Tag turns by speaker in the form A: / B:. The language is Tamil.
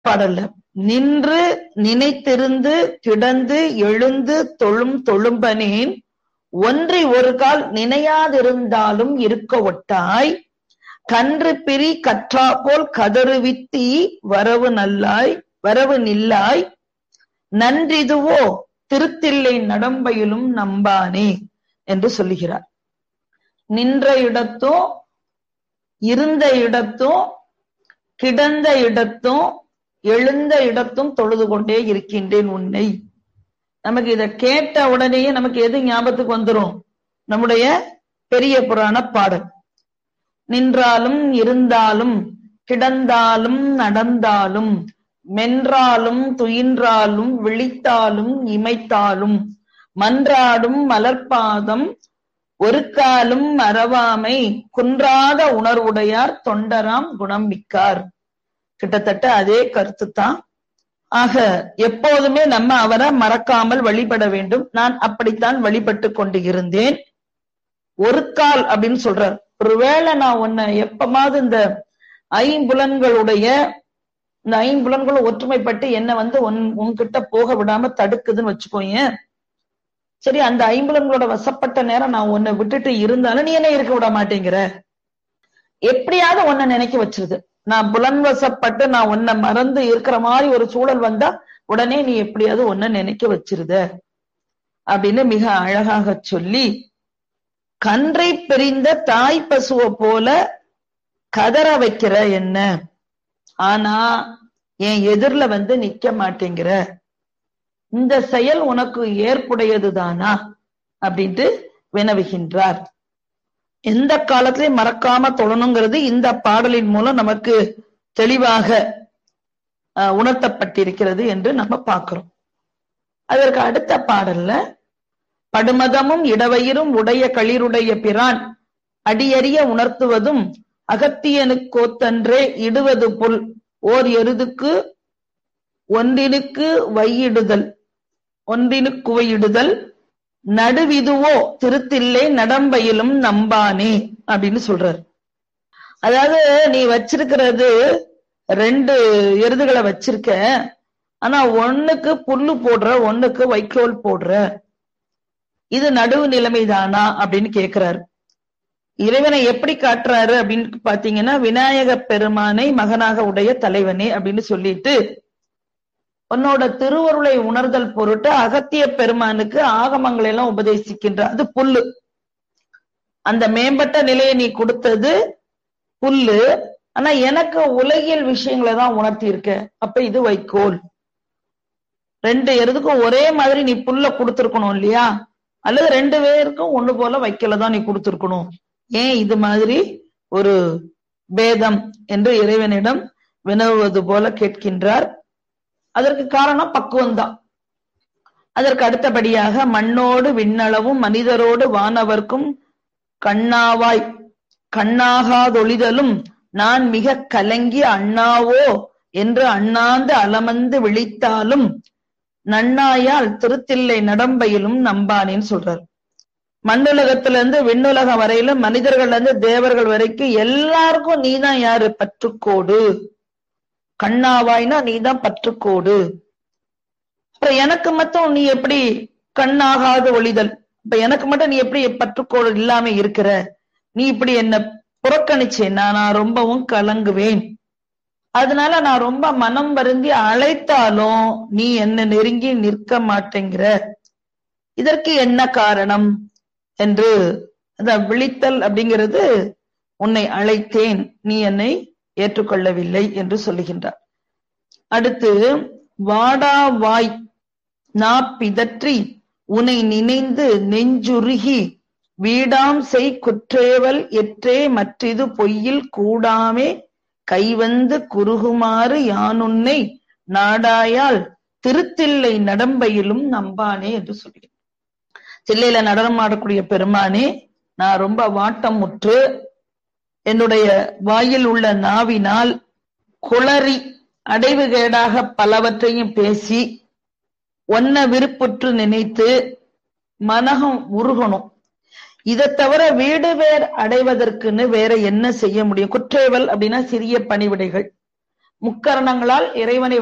A: பாடல்ல நின்று நினைத்திருந்து கிடந்து எழுந்து தொழும் தொழும்பனேன் ஒன்றி ஒரு கால் நினையாதிருந்தாலும் இருக்க ஒட்டாய் கன்று பிரி கற்றா போல் கதறுவித்தி வரவு நல்லாய் வரவு நில்லாய் நன்றிதுவோ திருத்தில்லை நடம்பையிலும் நம்பானே என்று சொல்லுகிறார் நின்ற இடத்தும் இருந்த இடத்தும் கிடந்த இடத்தும் எழுந்த இடத்தும் தொழுது கொண்டே இருக்கின்றேன் உன்னை நமக்கு இத கேட்ட உடனேயே நமக்கு எது ஞாபகத்துக்கு வந்துரும் நம்முடைய பெரிய புராண பாடல் நின்றாலும் இருந்தாலும் கிடந்தாலும் நடந்தாலும் மென்றாலும் துயின்றாலும் விழித்தாலும் இமைத்தாலும் மன்றாடும் மலர்பாதம் ஒரு காலும் மறவாமை குன்றாத உணர்வுடையார் தொண்டராம் குணம் மிக்கார் கிட்டத்தட்ட அதே கருத்து தான் ஆக எப்போதுமே நம்ம அவரை மறக்காமல் வழிபட வேண்டும் நான் அப்படித்தான் வழிபட்டு கொண்டு இருந்தேன் ஒரு கால் அப்படின்னு சொல்றார் ஒருவேளை நான் உன்னை எப்பமாவது இந்த ஐம்புலன்களுடைய இந்த ஐம்புலன்களும் ஒற்றுமைப்பட்டு என்ன வந்து உன் உன்கிட்ட போக விடாம தடுக்குதுன்னு வச்சுக்கோங்க சரி அந்த ஐம்புலன்களோட வசப்பட்ட நேரம் நான் உன்னை விட்டுட்டு இருந்தாலும் நீ என்ன இருக்க விட மாட்டேங்கிற எப்படியாவது உன்னை நினைக்க வச்சிருது நான் புலன் வசப்பட்டு நான் உன்னை மறந்து இருக்கிற மாதிரி ஒரு சூழல் வந்தா உடனே நீ எப்படியாவது உன்னை நினைக்க வச்சிருத அப்படின்னு மிக அழகாக சொல்லி கன்றை பிரிந்த தாய் பசுவை போல கதற வைக்கிற என்ன ஆனா என் எதிரில வந்து நிக்க மாட்டேங்கிற இந்த செயல் உனக்கு ஏற்புடையதுதானா அப்படின்ட்டு வினவுகின்றார் எந்த காலத்திலையும் மறக்காம தொழணுங்கிறது இந்த பாடலின் மூலம் நமக்கு தெளிவாக உணர்த்தப்பட்டிருக்கிறது என்று நம்ம பார்க்கிறோம் அதற்கு அடுத்த பாடல்ல படுமதமும் இடவயிரும் உடைய களிருடைய பிரான் அடியறிய உணர்த்துவதும் அகத்தியனுக்கோத்தன்றே இடுவது புல் ஓர் எருதுக்கு ஒன்றினுக்கு வையிடுதல் ஒன்றினுக்குவையிடுதல் நடுவிதுவோ திருத்தில்லை நடம்பையிலும் நம்பானே அப்படின்னு சொல்றாரு அதாவது நீ வச்சிருக்கிறது ரெண்டு எருதுகளை வச்சிருக்க ஆனா ஒண்ணுக்கு புல்லு போடுற ஒண்ணுக்கு வைக்கோல் போடுற இது நடுவு நிலைமைதானா அப்படின்னு கேக்குறாரு இறைவனை எப்படி காட்டுறாரு அப்படின்னு பாத்தீங்கன்னா விநாயக பெருமானை மகனாக உடைய தலைவனே அப்படின்னு சொல்லிட்டு உன்னோட திருவருளை உணர்தல் பொருட்டு அகத்திய பெருமானுக்கு ஆகமங்களை எல்லாம் உபதேசிக்கின்ற அது புல்லு அந்த மேம்பட்ட நிலையை நீ கொடுத்தது புல்லு ஆனா எனக்கு உலகியல் விஷயங்களை தான் உணர்த்தி இருக்க அப்ப இது வைக்கோல் ரெண்டு எருதுக்கும் ஒரே மாதிரி நீ புல்ல கொடுத்துருக்கணும் இல்லையா அல்லது ரெண்டு பேருக்கும் ஒண்ணு போல வைக்கல தான் நீ கொடுத்துருக்கணும் ஏன் இது மாதிரி ஒரு பேதம் என்று இறைவனிடம் வினவுவது போல கேட்கின்றார் அதற்கு காரணம் பக்குவம் தான் அதற்கு அடுத்தபடியாக மண்ணோடு விண்ணளவும் மனிதரோடு வானவர்க்கும் கண்ணாவாய் கண்ணாகாதொழிதலும் நான் மிக கலங்கி அண்ணாவோ என்று அண்ணாந்து அலமந்து விழித்தாலும் நன்னாயால் திருத்தில்லை நடம்பையிலும் நம்பானேன்னு சொல்றார் மண்ணுலகத்துல இருந்து விண்ணுலகம் வரையிலும் மனிதர்கள்ல இருந்து தேவர்கள் வரைக்கும் எல்லாருக்கும் நீதான் யாரு பற்றுக்கோடு கண்ணாவாய்னா நீதான் பற்றுக்கோடு அப்புறம் எனக்கு மட்டும் நீ எப்படி கண்ணாகாத ஒளிதல் இப்ப எனக்கு மட்டும் நீ எப்படி பற்றுக்கோடு இல்லாம இருக்கிற நீ இப்படி என்ன புறக்கணிச்சேன்னா நான் ரொம்பவும் கலங்குவேன் அதனால நான் ரொம்ப மனம் வருந்தி அழைத்தாலும் நீ என்ன நெருங்கி நிற்க மாட்டேங்கிற இதற்கு என்ன காரணம் என்று அந்த விழித்தல் அப்படிங்கிறது உன்னை அழைத்தேன் நீ என்னை ஏற்றுக்கொள்ளவில்லை என்று சொல்லுகின்றார் அடுத்து வாடா வாய் நா பிதற்றி உன்னை நினைந்து நெஞ்சுருகி வீடாம் செய் குற்றேவல் எற்றே மற்றிது பொய்யில் கூடாமே கைவந்து குறுகுமாறு யானுன்னை நாடாயால் திருத்தில்லை நடம்பையிலும் நம்பானே என்று சொல்கிறேன் தில்லையில நடனம் ஆடக்கூடிய பெருமானே நான் ரொம்ப வாட்டம் முற்று என்னுடைய வாயில் உள்ள நாவினால் குளறி அடைவுகேடாக பலவற்றையும் பேசி ஒன்ன விருப்புற்று நினைத்து மனகம் உருகணும் இதை தவிர வீடு வேர் அடைவதற்குன்னு வேற என்ன செய்ய முடியும் குற்றேவல் அப்படின்னா சிறிய பணிவிடைகள் முக்கரணங்களால் இறைவனை